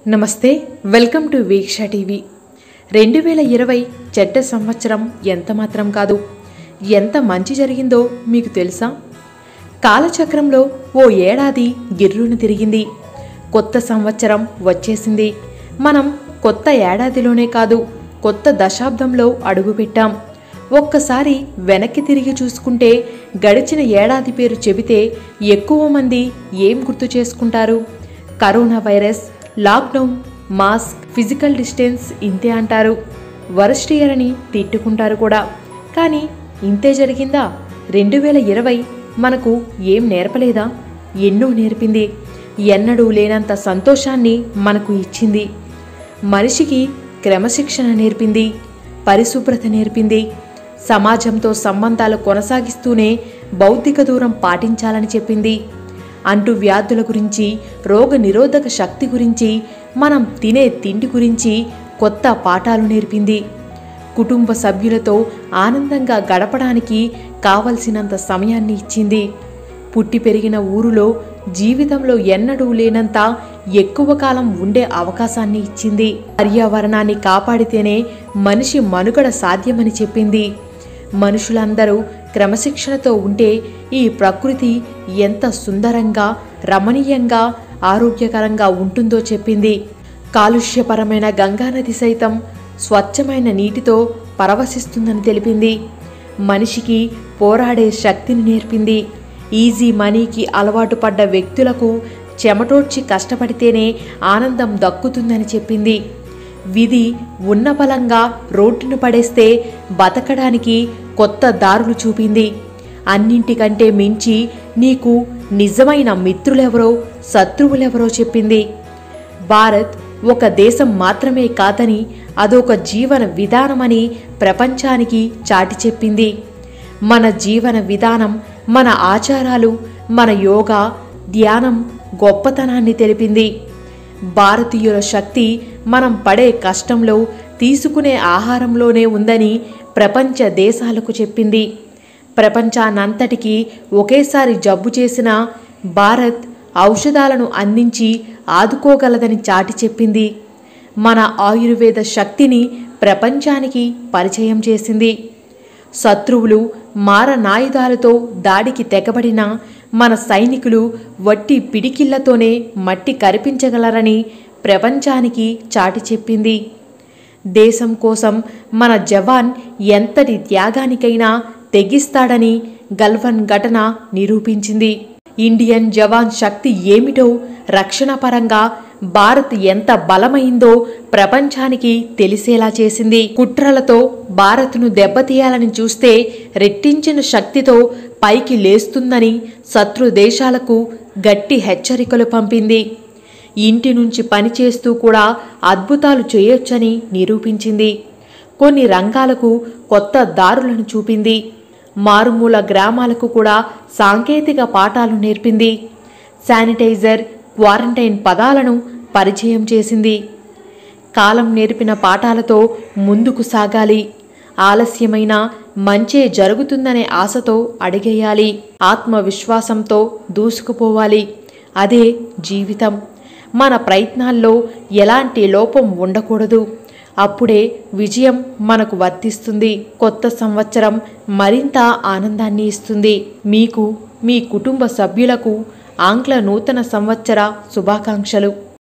నమస్తే welcome to వీక్ష TV రెండు వేల ఇరవై చెడ్డ సంవత్సరం ఎంత మాత్రం కాదు ఎంత మంచి జరిగిందో మీకు తెలుసా కాలచక్రంలో ఓ ఏడాది గిర్రును తిరిగింది కొత్త సంవత్సరం వచ్చేసింది మనం కొత్త ఏడాదిలోనే కాదు కొత్త దశాబ్దంలో అడుగుపెట్టాం ఒక్కసారి వెనక్కి తిరిగి చూసుకుంటే గడిచిన ఏడాది పేరు చెబితే ఎక్కువ మంది ఏం గుర్తు చేసుకుంటారు corona virus lockdown mask physical distance ఇంతే అంటారు వరస్ట్ ఇయర్ అని తిట్టుకుంటారు కూడా కానీ ఇంతే జరిగిందా రెండు వేల ఇరవై మనకు ఏం నేర్పలేదా ఎన్నో నేర్పింది ఎన్నడూ లేనంత సంతోషాన్ని మనకు ఇచ్చింది మనిషికి క్రమశిక్షణ నేర్పింది పరిశుభ్రత నేర్పింది సమాజంతో సంబంధాలు కొనసాగిస్తూనే భౌతిక దూరం పాటించాలని చెప్పింది అంటు వ్యాధుల గురించి రోగ నిరోధక శక్తి గురించి మనం తినే తిండి గురించి కొత్త పాఠాలు నేర్పింది కుటుంబ సభ్యులతో ఆనందంగా గడపడానికి కావలసినంత సమయాన్ని ఇచ్చింది పుట్టి పెరిగిన ఊరులో జీవితంలో ఎన్నడూ లేనంత ఎక్కువ కాలం ఉండే అవకాశాన్ని ఇచ్చింది పర్యావరణాన్ని కాపాడితేనే మనిషి మనుగడ సాధ్యమని చెప్పింది మనుషులందరూ క్రమశిక్షణతో ఉంటే ఈ ప్రకృతి ఎంత సుందరంగా రమణీయంగా ఆరోగ్యకరంగా ఉంటుందో చెప్పింది కాలుష్యపరమైన గంగానది సైతం స్వచ్ఛమైన నీటితో పరవశిస్తుందని తెలిపింది మనిషికి పోరాడే శక్తిని నేర్పింది ఈజీ మనీకి అలవాటు పడ్డ వ్యక్తులకు చెమటోడ్చి కష్టపడితేనే ఆనందం దక్కుతుందని చెప్పింది విధి ఉన్న బలంగా రోడ్డును పడేస్తే బతకడానికి కొత్త దారులు చూపింది అన్నింటికంటే మించి నీకు నిజమైన మిత్రులెవరో శత్రువులెవరో చెప్పింది భారత్ ఒక దేశం మాత్రమే కాదని అదొక జీవన విధానమని ప్రపంచానికి చాటి చెప్పింది మన జీవన విధానం మన ఆచారాలు మన యోగా ధ్యానం గొప్పతనాన్ని తెలిపింది భారతీయుల శక్తి మనం పడే కష్టంలో తీసుకునే ఆహారంలోనే ఉందని ప్రపంచ దేశాలకు చెప్పింది ప్రపంచానంతటికీ ఒకేసారి జబ్బు చేసిన భారత్ ఔషధాలను అందించి ఆదుకోగలదని చాటి చెప్పింది మన ఆయుర్వేద శక్తిని ప్రపంచానికి పరిచయం చేసింది శత్రువులు మారనాయుధాలతో దాడికి తెగబడిన మన సైనికులు వట్టి పిడికిళ్లతోనే మట్టి కరిపించగలరని ప్రపంచానికి చాటి చెప్పింది దేశం కోసం మన జవాన్ ఎంతటి త్యాగానికైనా తెగిస్తాడని గల్వన్ ఘటన నిరూపించింది ఇండియన్ జవాన్ శక్తి ఏమిటో రక్షణ పరంగా భారత్ ఎంత బలమైందో ప్రపంచానికి తెలిసేలా చేసింది కుట్రలతో భారత్ను దెబ్బతీయాలని చూస్తే రెట్టించిన శక్తితో పైకి లేస్తుందని శత్రు దేశాలకు గట్టి హెచ్చరికలు పంపింది ఇంటి నుంచి పనిచేస్తూ కూడా అద్భుతాలు చేయొచ్చని నిరూపించింది కొన్ని రంగాలకు కొత్త దారులను చూపింది మారుమూల గ్రామాలకు కూడా సాంకేతిక పాఠాలు నేర్పింది శానిటైజర్ క్వారంటైన్ పదాలను పరిచయం చేసింది కాలం నేర్పిన పాఠాలతో ముందుకు సాగాలి ఆలస్యమైన మంచే జరుగుతుందనే ఆశతో అడిగేయాలి ఆత్మవిశ్వాసంతో దూసుకుపోవాలి అదే జీవితం మన ప్రయత్నాల్లో ఎలాంటి లోపం ఉండకూడదు అప్పుడే విజయం మనకు వర్తిస్తుంది కొత్త సంవత్సరం మరింత ఆనందాన్ని ఇస్తుంది మీకు మీ కుటుంబ సభ్యులకు ఆంగ్ల నూతన సంవత్సర శుభాకాంక్షలు